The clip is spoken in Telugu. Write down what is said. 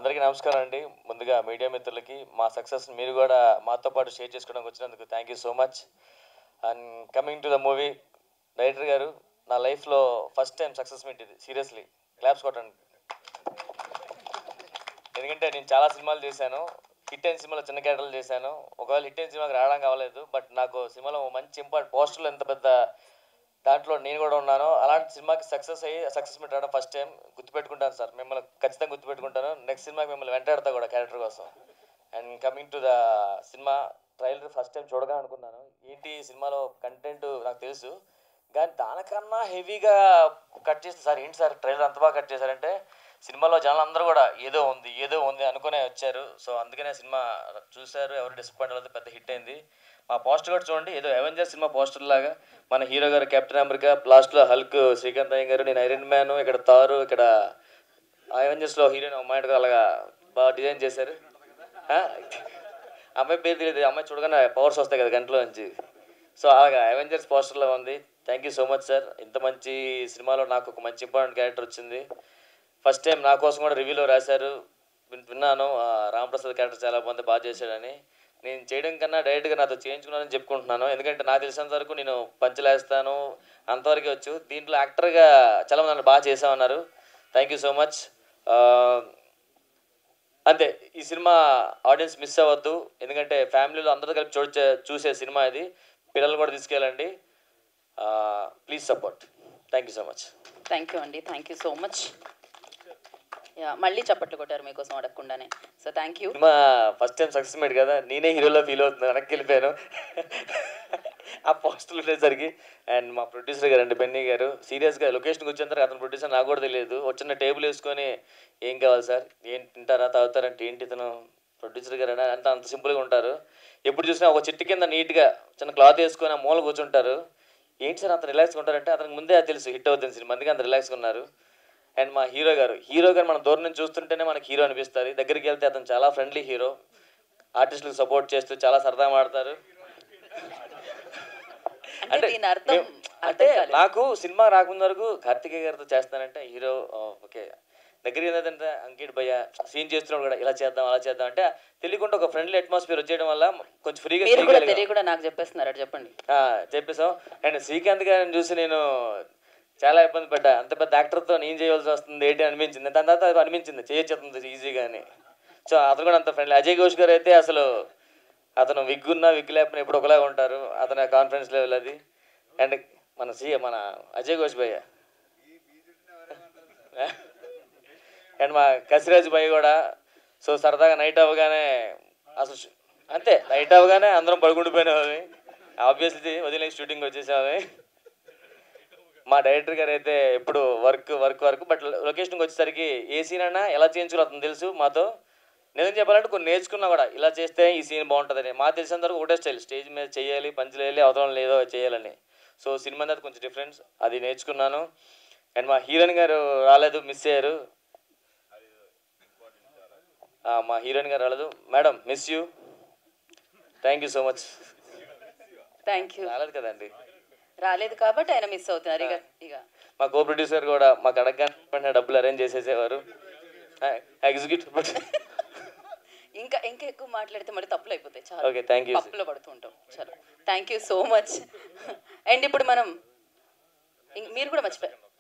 అందరికీ నమస్కారం అండి ముందుగా మీడియా మిత్రులకి మా సక్సెస్ మీరు కూడా మాతో పాటు షేర్ చేసుకోవడానికి వచ్చినందుకు thank you so much and coming to the movie director గారు నా లైఫ్లో ఫస్ట్ టైం సక్సెస్ మీట్ ఇది సీరియస్లీ క్లాప్స్ కొట్టండి ఎందుకంటే నేను చాలా సినిమాలు చేశాను హిట్ అయిన సినిమాలో చిన్న క్యారెక్టర్లు చేశాను ఒకవేళ హిట్ అయిన సినిమాకి రావడం కావలేదు బట్ నాకు సినిమాలో మంచి ఇంపార్టెంట్ పోస్టర్లు ఎంత పెద్ద దాంట్లో నేను కూడా ఉన్నాను అలాంటి సినిమాకి సక్సెస్ అయ్యి సక్సెస్ మీట్ రావడం ఫస్ట్ టైం గుర్తుపెట్టుకుంటాను సార్ మిమ్మల్ని ఖచ్చితంగా గుర్తుపెట్టుకుంటాను నెక్స్ట్ సినిమాకి మిమ్మల్ని వెంటాడతా కూడా క్యారెక్టర్ కోసం and coming to the cinema trailer first time చూడగా అనుకున్నాను ఏంటి ఈ సినిమాలో కంటెంట్ నాకు తెలుసు కానీ దానికన్నా హెవీగా కట్ చేస్తే సార్ ఏంటి సార్ ట్రైలర్ అంత బాగా కట్ చేశారంటే సినిమాలో జనాలు అందరూ కూడా ఏదో ఉంది ఏదో ఉంది అనుకునే వచ్చారు సో అందుకనే సినిమా చూశారు ఎవరు డిసప్పాయింట్ అవ్వలేదు పెద్ద హిట్ అయింది మా పోస్టర్ కూడా చూడండి ఏదో అవెంజర్ సినిమా పోస్టర్ లాగా మన హీరో గారు కెప్టెన్ అమెరికా లాస్ట్లో హల్క్ శ్రీకాంత్ అయ్య గారు నేను ఐరన్ మ్యాన్ ఇక్కడ తారు ఇక్కడ అవెంజర్స్లో హీరోయిన్ అమ్మాయి అలాగా బాగా డిజైన్ చేశారు ఆ? అమ్మాయి పేరు తెలియదు అమ్మాయి చూడగానే పవర్స్ వస్తాయి కదా గంటలో నుంచి సో అలాగా అవెంజర్స్ పోస్టర్లో ఉంది thank you so much sir ఇంత మంచి సినిమాలో నాకు ఒక మంచి ఇంపార్టెంట్ క్యారెక్టర్ వచ్చింది ఫస్ట్ టైం నా కోసం కూడా రివ్యూలో రాశారు విన్- విన్నాను ఆ, రామప్రసాద్ క్యారెక్టర్ చాలా బాగుంది బాగా చేశాడని నేను చేయడం కన్నా డైరెక్ట్గా నాతో చేయించుకున్నానని చెప్పుకుంటున్నాను ఎందుకంటే నాకు తెలిసినంత వరకు నేను పంచలేస్తాను అంతవరకే వచ్చు దీంట్లో యాక్టర్గా చాలా మంది నన్ను బాగా చేసామన్నారు థ్యాంక్ యూ సో మచ్ అంతే ఈ సినిమా ఆడియన్స్ మిస్ అవ్వద్దు ఎందుకంటే ఫ్యామిలీలో అందరూ కలిపి చూడ చూసే సినిమా ఇది పిల్లలు కూడా తీసుకెళ్ళండి please support thank you so much thank you అండి thank you so much yeah మళ్ళీ చప్పట్లు కొట్టారు మీకోసం అడగకుండానే so thank you cinema first time success made కదా నేనే హీరోలో ఫీల్ అవుతున్నాను వెనక్కి వెళ్ళిపోయాను ఆ పోస్టులు ఉండేసరికి అండ్ మా ప్రొడ్యూసర్ గారు అండి బెన్నీ గారు సీరియస్గా లొకేషన్కి వచ్చిన తర్వాత అతను ప్రొడ్యూసర్ నాకు కూడా తెలియదు వచ్చిన టేబుల్ వేసుకొని ఏం కావాలి సార్ ఏం తింటారా తాగుతారంటే ఏంటి ఇతను ప్రొడ్యూసర్ గారు అని అంత అంత సింపుల్గా ఉంటారు ఎప్పుడు చూసినా ఒక చెట్టు కింద నీట్గా చిన్న క్లాత్ వేసుకొని ఆ మూల కూర్చుంటారు ఏంటి సార్ అంత రిలాక్స్గా ఉంటారంటే అతనికి ముందే అది తెలుసు హిట్ అవుతుంది సినిమా అందుకే అంత రిలాక్స్గా ఉన్నారు అండ్ మా హీరో గారు హీరో గారు మనం దూరం నుంచి చూస్తుంటేనే మనకి హీరో అనిపిస్తుంది దగ్గరికి వెళ్తే అతను చాలా ఫ్రెండ్లీ హీరో ఆర్టిస్టులకు సపోర్ట్ చేస్తూ చాలా సరదాగా ఆడతారు అంటే దీని అర్థం మేము- అంటే అర్థం కాలేదు. నాకు సినిమా రాకుండా వరకు కార్తికేయ గారితో చేస్తానంటే హీరో ఆ, ఓకే దగ్గర ఏంటంటే అంకిట్ భయ్య సీన్ చేస్తున్నాడు కూడా ఇలా చేద్దాం అలా చేద్దాం అంటే తెలియకుండా ఒక ఫ్రెండ్లీ అట్మాస్ఫియర్ వచ్చేయడం వల్ల కొంచెం ఫ్రీగా మీరు కూడా తెలియకుండా నాకు చెప్పేస్తున్నారు అటు చెప్పండి చెప్పేసాం అండ్ శ్రీకాంత్ గారిని చూసి నేను చాలా ఇబ్బంది పడ్డా అంత పెద్ద యాక్టర్తో నేను చేయవలసి వస్తుంది ఏంటి అనిపించింది దాని తర్వాత అది అనిపించింది చేయొచ్చుతుంది ఈజీగానే సో అతను కూడా అంత ఫ్రెండ్లీ అజయ్ ఘోష్ గారు అయితే అసలు అతను విగ్ ఉన్నా విగ్ లేకపోయినా ఎప్పుడు ఒకలాగా ఉంటారు అతని కాన్ఫిడెన్స్ లెవెల్ అది అండ్ మన సీఎం మన అజయ్ ఘోష్ భయ్య అండ్ మా కసిరాజ్ భయ్య కూడా సో సరదాగా నైట్ అవ్వగానే అసలు షూ- అంతే నైట్ అవ్వగానే అందరం పడుకుండిపోయినామని ఆబ్వియస్లీ వదిలేసి షూటింగ్ వచ్చేసామని మా డైరెక్టర్ గారు అయితే ఎప్పుడు వర్క్ వర్క్ వర్క్ బట్ లొకేషన్కి వచ్చేసరికి ఏ సీన్ అయినా ఎలా చేయించుకోవాలి అతను తెలుసు మాతో నిజం చెప్పాలంటే కొన్ని నేర్చుకున్నా కూడా ఇలా చేస్తే ఈ సీన్ బాగుంటుందని మా తెలిసినంత వరకు ఒకటే స్టైల్ స్టేజ్ మీద చేయాలి పంచులు వేయాలి అవతలం లేదో చేయాలని సో సినిమా అనేది కొంచెం డిఫరెన్స్ అది నేర్చుకున్నాను అండ్ మా హీరోయిన్ గారు రాలేదు మిస్ అయ్యారు ఆ, మా హీరోయిన్ గారు రాలేదు madam miss you thank you so much thank you రాలేదు కదండి రాలేదు కాబట్టి ఆయన మిస్ అవుతున్నారు ఇక ఇక మా కో ప్రొడ్యూసర్ కూడా మాకు అడగగానే డబ్బులు అరేంజ్ చేసేసేవారు ఎగ్జిక్యూటివ్ ఇంకా ఇంకా ఎక్కువ మాట్లాడితే మరి తప్పులు అయిపోతాయి చాలా ఓకే థ్యాంక్ యూ పప్పులో పడుతూ ఉంటాం చలో thank you so much and ఇప్పుడు మనం ఇం- మీరు కూడా మర్చిపోయారు